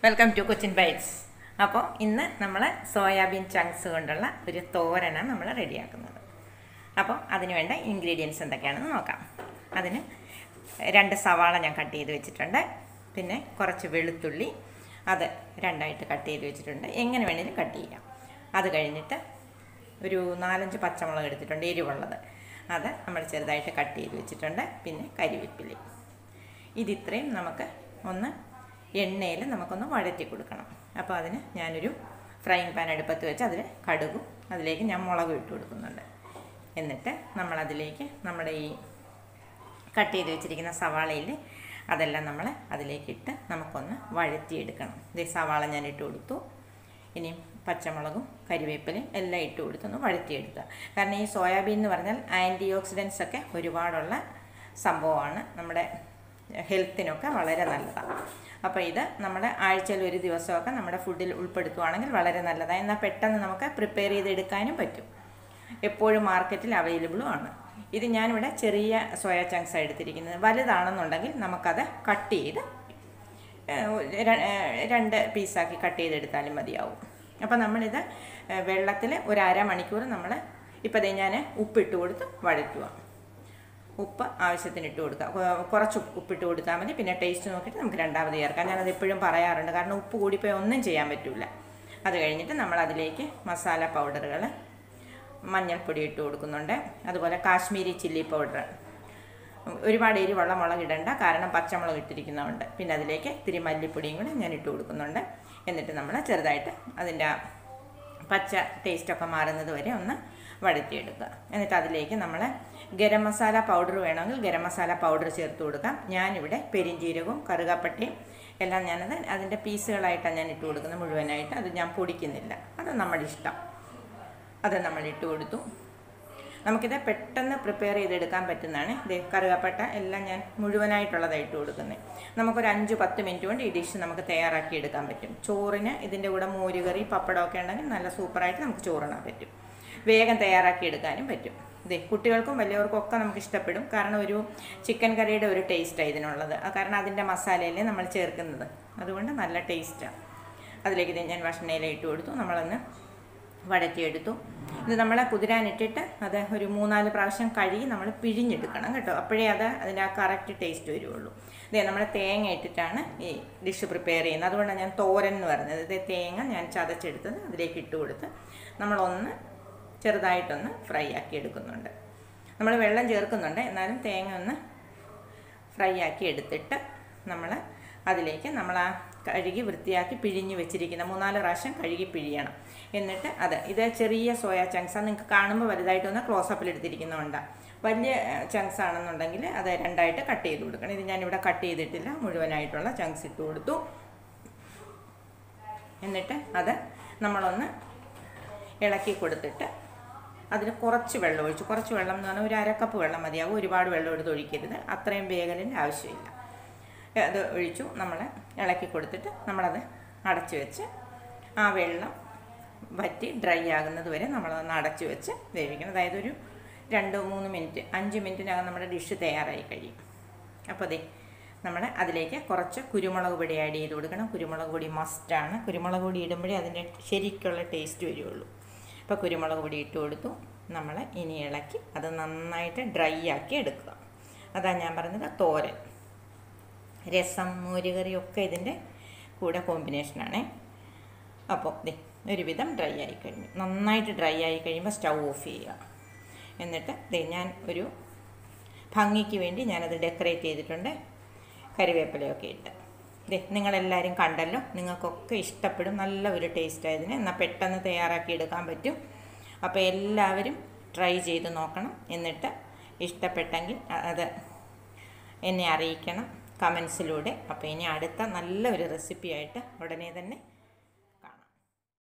welcome to Cochin bytes അപ്പോൾ ഇന്ന് നമ്മൾ സോയാബീൻ ചങ്ക്സ് കൊണ്ടുള്ള ഒരു തോരനാണ് നമ്മൾ റെഡിയാക്കുന്നത് അപ്പോൾ അതിന് വേണ്ട ഇൻഗ്രീഡിയൻസ് എന്തൊക്കെയാണെന്ന് നോക്കാം അതിന് രണ്ട് സവാള ഞാൻ കട്ട് ചെയ്ത് വെച്ചിട്ടുണ്ട് പിന്നെ കുറച്ച് വെളുത്തുള്ളി അത് രണ്ടായിട്ട് കട്ട് ചെയ്ത് വെച്ചിട്ടുണ്ട് എങ്ങനെ വേണേലും കട്ട് ചെയ്യാം അത് കഴിഞ്ഞിട്ട് ഒരു നാലഞ്ച് പച്ചമുളക് എടുത്തിട്ടുണ്ട് എരിവുള്ളത് അത് നമ്മൾ ചെറുതായിട്ട് കട്ട് ചെയ്ത് വെച്ചിട്ടുണ്ട് പിന്നെ കരിവേപ്പിലി ഇതിത്രയും നമുക്ക് ഒന്ന് എണ്ണയിൽ നമുക്കൊന്ന് വഴറ്റി കൊടുക്കണം അപ്പോൾ അതിന് ഞാനൊരു ഫ്രൈങ് പാൻ അടുപ്പത്ത് വെച്ച് അതിൽ കടുകും അതിലേക്ക് ഞാൻ മുളകും ഇട്ട് കൊടുക്കുന്നുണ്ട് എന്നിട്ട് നമ്മളതിലേക്ക് നമ്മുടെ ഈ കട്ട് ചെയ്ത് വെച്ചിരിക്കുന്ന സവാളയിൽ അതെല്ലാം നമ്മൾ അതിലേക്ക് ഇട്ട് നമുക്കൊന്ന് വഴറ്റിയെടുക്കണം ഇതേ സവാള ഞാൻ ഇട്ട് കൊടുത്തു ഇനിയും പച്ചമുളകും കരിവേപ്പിലയും എല്ലാം ഇട്ട് കൊടുത്തൊന്ന് വഴറ്റിയെടുക്കുക കാരണം ഈ സോയാബീൻ എന്ന് പറഞ്ഞാൽ ആൻറ്റി ഓക്സിഡൻസ് ഒക്കെ ഒരുപാടുള്ള സംഭവമാണ് നമ്മുടെ ഹെൽത്തിനൊക്കെ വളരെ നല്ലതാണ് അപ്പോൾ ഇത് നമ്മുടെ ആഴ്ചയിൽ ഒരു ദിവസമൊക്കെ നമ്മുടെ ഫുഡിൽ ഉൾപ്പെടുത്തുവാണെങ്കിൽ വളരെ നല്ലതാണ് എന്നാൽ പെട്ടെന്ന് നമുക്ക് പ്രിപ്പയർ ചെയ്തെടുക്കാനും പറ്റും എപ്പോഴും മാർക്കറ്റിൽ അവൈലബിളും ആണ് ഇത് ഞാനിവിടെ ചെറിയ സോയ ചങ്ക്സ് എടുത്തിരിക്കുന്നത് വലുതാണെന്നുണ്ടെങ്കിൽ നമുക്കത് കട്ട് ചെയ്ത് രണ്ട് പീസാക്കി കട്ട് ചെയ്തെടുത്താലും മതിയാവും അപ്പോൾ നമ്മളിത് വെള്ളത്തിൽ ഒരു അരമണിക്കൂർ നമ്മൾ ഇപ്പോൾ ഞാൻ ഉപ്പിട്ട് കൊടുത്ത് വഴറ്റുക ഉപ്പ് ആവശ്യത്തിന് ഇട്ട് കൊടുക്കുക കുറച്ച് ഉപ്പിട്ട് കൊടുത്താൽ മതി പിന്നെ ടേസ്റ്റ് നോക്കിയിട്ട് നമുക്ക് രണ്ടാമത് ചേർക്കാം ഞാനത് എപ്പോഴും പറയാറുണ്ട് കാരണം ഉപ്പ് കൂടിപ്പോയി ഒന്നും ചെയ്യാൻ പറ്റില്ല അത് കഴിഞ്ഞിട്ട് നമ്മൾ അതിലേക്ക് മസാല പൗഡറുകൾ മഞ്ഞൾപ്പൊടി ഇട്ട് കൊടുക്കുന്നുണ്ട് അതുപോലെ കാശ്മീരി ചില്ലി പൗഡർ ഒരുപാട് എരിവുള്ള മുളക് ഇടണ്ട കാരണം പച്ചമുളക് ഇട്ടിരിക്കുന്നതുകൊണ്ട് പിന്നെ അതിലേക്ക് ഇത്തിരി മല്ലിപ്പൊടിയും കൂടെ ഞാൻ ഇട്ട് കൊടുക്കുന്നുണ്ട് എന്നിട്ട് നമ്മൾ ചെറുതായിട്ട് അതിൻ്റെ പച്ച ടേസ്റ്റൊക്കെ മാറുന്നത് വരെ ഒന്ന് വഴറ്റിയെടുക്കുക എന്നിട്ട് അതിലേക്ക് നമ്മൾ ഗരം മസാല പൗഡർ വേണമെങ്കിൽ ഗരം മസാല പൗഡർ ചേർത്ത് കൊടുക്കാം ഞാനിവിടെ പെരിഞ്ജീരകവും കറുകാപ്പട്ടയും എല്ലാം ഞാനത് അതിൻ്റെ പീസുകളായിട്ടാണ് ഞാൻ ഇട്ട് കൊടുക്കുന്നത് മുഴുവനായിട്ട് അത് ഞാൻ പൊടിക്കുന്നില്ല അത് നമ്മുടെ ഇഷ്ടം അത് നമ്മൾ ഇട്ട് കൊടുത്തു നമുക്കിത് പെട്ടെന്ന് പ്രിപ്പയർ ചെയ്തെടുക്കാൻ പറ്റുന്നതാണ് ഇത് കറുകപ്പട്ട എല്ലാം ഞാൻ മുഴുവനായിട്ടുള്ളതാണ് ഇട്ട് കൊടുക്കുന്നത് നമുക്കൊരു അഞ്ച് പത്ത് മിനിറ്റ് കൊണ്ട് ഈ ഡിഷ് നമുക്ക് തയ്യാറാക്കി എടുക്കാൻ പറ്റും ചോറിന് ഇതിൻ്റെ കൂടെ മോരുകറി പപ്പടമൊക്കെ ഉണ്ടെങ്കിൽ നല്ല സൂപ്പറായിട്ട് നമുക്ക് ചോറിനാൻ പറ്റും വേഗം തയ്യാറാക്കി എടുക്കാനും പറ്റും ഇതേ കുട്ടികൾക്കും വലിയവർക്കും ഒക്കെ നമുക്ക് ഇഷ്ടപ്പെടും കാരണം ഒരു ചിക്കൻ കറിയുടെ ഒരു ടേസ്റ്റാണ് ഇതിനുള്ളത് കാരണം അതിൻ്റെ മസാലയല്ലേ നമ്മൾ ചേർക്കുന്നത് അതുകൊണ്ട് നല്ല ടേസ്റ്റാണ് അതിലേക്ക് ഇത് ഞാൻ ഭക്ഷണയില ഇട്ട് കൊടുത്തു നമ്മളൊന്ന് വഴറ്റിയെടുത്തു ഇത് നമ്മൾ കുതിരാനിട്ടിട്ട് അത് ഒരു മൂന്നാല് പ്രാവശ്യം കഴുകി നമ്മൾ പിഴിഞ്ഞെടുക്കണം കേട്ടോ അപ്പോഴേ അത് അതിൻ്റെ ആ കറക്റ്റ് ടേസ്റ്റ് വരുള്ളൂ ഇതേ നമ്മൾ തേങ്ങ ഇട്ടിട്ടാണ് ഈ ഡിഷ് പ്രിപ്പയർ ചെയ്യുന്നത് അതുകൊണ്ടാണ് ഞാൻ തോരൻ എന്ന് പറഞ്ഞത് ഇതേ തേങ്ങ ഞാൻ ചതച്ചെടുത്തത് അതിലേക്ക് ഇട്ട് കൊടുത്ത് നമ്മളൊന്ന് ചെറുതായിട്ടൊന്ന് ഫ്രൈ ആക്കി എടുക്കുന്നുണ്ട് നമ്മൾ വെള്ളം ചേർക്കുന്നുണ്ട് എന്നാലും തേങ്ങ ഒന്ന് ഫ്രൈ ആക്കി എടുത്തിട്ട് നമ്മൾ അതിലേക്ക് നമ്മൾ ആ കഴുകി വൃത്തിയാക്കി പിഴിഞ്ഞ് വെച്ചിരിക്കുന്ന മൂന്നാല് പ്രാവശ്യം കഴുകി പിഴിയണം എന്നിട്ട് അത് ഇത് ചെറിയ സോയ ചങ്ക്സാണ് നിങ്ങൾക്ക് കാണുമ്പോൾ വലുതായിട്ടൊന്ന് ക്ലോസപ്പിൽ എടുത്തിരിക്കുന്നതുകൊണ്ടാണ് വലിയ ചങ്ക്സ് ആണെന്നുണ്ടെങ്കിൽ അത് രണ്ടായിട്ട് കട്ട് ചെയ്ത് കൊടുക്കണം ഇത് ഞാനിവിടെ കട്ട് ചെയ്തിട്ടില്ല മുഴുവനായിട്ടുള്ള ചങ്ക്സ് ഇട്ട് കൊടുത്തു എന്നിട്ട് അത് നമ്മളൊന്ന് ഇളക്കി കൊടുത്തിട്ട് അതിന് കുറച്ച് വെള്ളം ഒഴിച്ചു കുറച്ച് വെള്ളം എന്ന് പറഞ്ഞാൽ ഒരു അരക്കപ്പ് വെള്ളം മതിയാവും ഒരുപാട് വെള്ളം എടുത്ത് ഒഴിക്കരുത് അത്രയും വേഗലിൻ്റെ ആവശ്യമില്ല അത് ഒഴിച്ചു നമ്മൾ ഇളക്കി കൊടുത്തിട്ട് നമ്മളത് അടച്ചു വെച്ച് ആ വെള്ളം വറ്റി ഡ്രൈ ആകുന്നത് വരെ നമ്മളതൊന്ന് അടച്ചു വെച്ച് വേവിക്കണം അതായത് ഒരു രണ്ട് മൂന്ന് മിനിറ്റ് അഞ്ച് മിനിറ്റിനകം നമ്മുടെ ഡിഷ് തയ്യാറായി കഴിയും അപ്പോൾ അതെ നമ്മൾ അതിലേക്ക് കുറച്ച് കുരുമുളക് പൊടി ആഡ് ചെയ്ത് കൊടുക്കണം കുരുമുളക് പൊടി മസ്റ്റാണ് കുരുമുളക് പൊടി ഇടുമ്പോഴേ അതിൻ്റെ ശരിക്കുള്ള ടേസ്റ്റ് വരുള്ളൂ അപ്പോൾ കുരുമുളക് പൊടി ഇട്ട് കൊടുത്തു നമ്മൾ ഇനി ഇളക്കി അത് നന്നായിട്ട് ഡ്രൈ ആക്കി എടുക്കുക അതാണ് ഞാൻ പറഞ്ഞത് തോരൻ രസം മോരുകറി ഒക്കെ ഇതിൻ്റെ കൂടെ കോമ്പിനേഷനാണ് അപ്പോൾ ദേ ഒരുവിധം ഡ്രൈ ആയി കഴിഞ്ഞു നന്നായിട്ട് ഡ്രൈ ആയി കഴിയുമ്പോൾ സ്റ്റൗ ഓഫ് ചെയ്യുക എന്നിട്ട് ദേ ഞാൻ ഒരു ഭംഗിക്ക് വേണ്ടി ഞാനത് ഡെക്കറേറ്റ് ചെയ്തിട്ടുണ്ട് കരിവേപ്പിലയൊക്കെ ഇട്ട് ദേ നിങ്ങളെല്ലാവരും കണ്ടല്ലോ നിങ്ങൾക്കൊക്കെ ഇഷ്ടപ്പെടും നല്ല ഒരു ടേസ്റ്റ് ആയതിന് എന്നാൽ പെട്ടെന്ന് തയ്യാറാക്കി എടുക്കാൻ പറ്റും അപ്പോൾ എല്ലാവരും ട്രൈ ചെയ്ത് നോക്കണം എന്നിട്ട് ഇഷ്ടപ്പെട്ടെങ്കിൽ അത് എന്നെ അറിയിക്കണം കമൻസിലൂടെ അപ്പോൾ ഇനി അടുത്ത നല്ലൊരു റെസിപ്പി ആയിട്ട് ഉടനെ തന്നെ